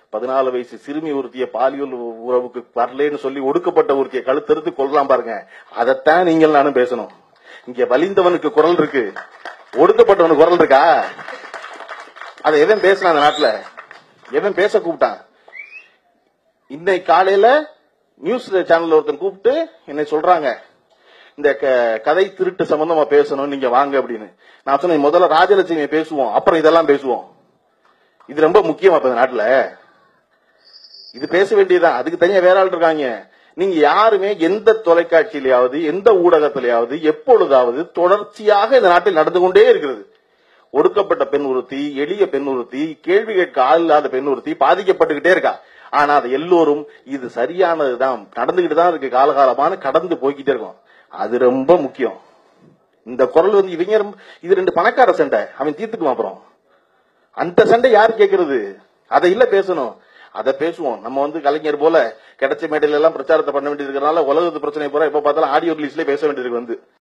பதினாலு வயசு சிறுமி ஒருத்திய பாலியல் உறவுக்கு வரலேன்னு சொல்லி ஒடுக்கப்பட்ட ஒருத்திய கழுத்தெடுத்து கொள்ளலாம் பாருங்க அதைத்தான் நீங்கள் நானும் பேசணும் இங்க வலிந்தவனுக்கு குரல் இருக்கு ஒடுக்கப்பட்டவனுக்கு குரல் இருக்கா அதை எவன் பேசினான் அந்த நாட்டுல எவன் பேச கூப்பிட்டான் இன்னைக்கு காலையில நியூஸ் சேனல்ல ஒருத்தன் கூப்பிட்டு என்னை சொல்றாங்க இந்த க- கதை திருட்டு சம்பந்தமா பேசணும் நீங்க வாங்க அப்படின்னு நான் சொன்னேன் முதல்ல ராஜலட்சுமியை பேசுவோம் அப்புறம் இதெல்லாம் பேசுவோம் இது ரொம்ப முக்கியமா இப்ப இந்த நாட்டுல இது பேச வேண்டியதுதான் அதுக்கு தனியா வேற ஆள் இருக்காங்க நீங்க யாருமே எந்த தொலைக்காட்சியிலாவது எந்த ஊடகத்திலேயாவது எப்பொழுதாவது தொடர்ச்சியாக இந்த நாட்டில் நடந்து கொண்டே இருக்கிறது ஒடுக்கப்பட்ட பெண் ஒருத்தி எளிய பெண் ஒருத்தி கேள்வி கேட்க ஆள் இல்லாத பெண் ஒருத்தி பாதிக்கப்பட்டுக்கிட்டே இருக்கா ஆனா அது எல்லோரும் இது சரியானதுதான் நடந்துகிட்டு தான் இருக்கு காலகாலமான கடந்து போய்கிட்டே இருக்கும் அது ரொம்ப முக்கியம் இந்த குரல் வந்து இவங்க ரொம்ப- இது ரெண்டு பணக்கார சண்டை அவன் தீர்த்துக்குவான் அப்புறம் அந்த சண்டை யார் கேக்குறது அதை இல்ல பேசணும் அதை பேசுவோம் நம்ம வந்து கலைஞர் போல கிடைச்ச மேடையில எல்லாம் பிரச்சாரத்தை பண்ண வேண்டியது இருக்கிறனால உலகத்து பிரச்சனை பூரா எப்ப பார்த்தாலும் ஆடியோ ரிலீஸ்ல பேச வேண்டியது வந்து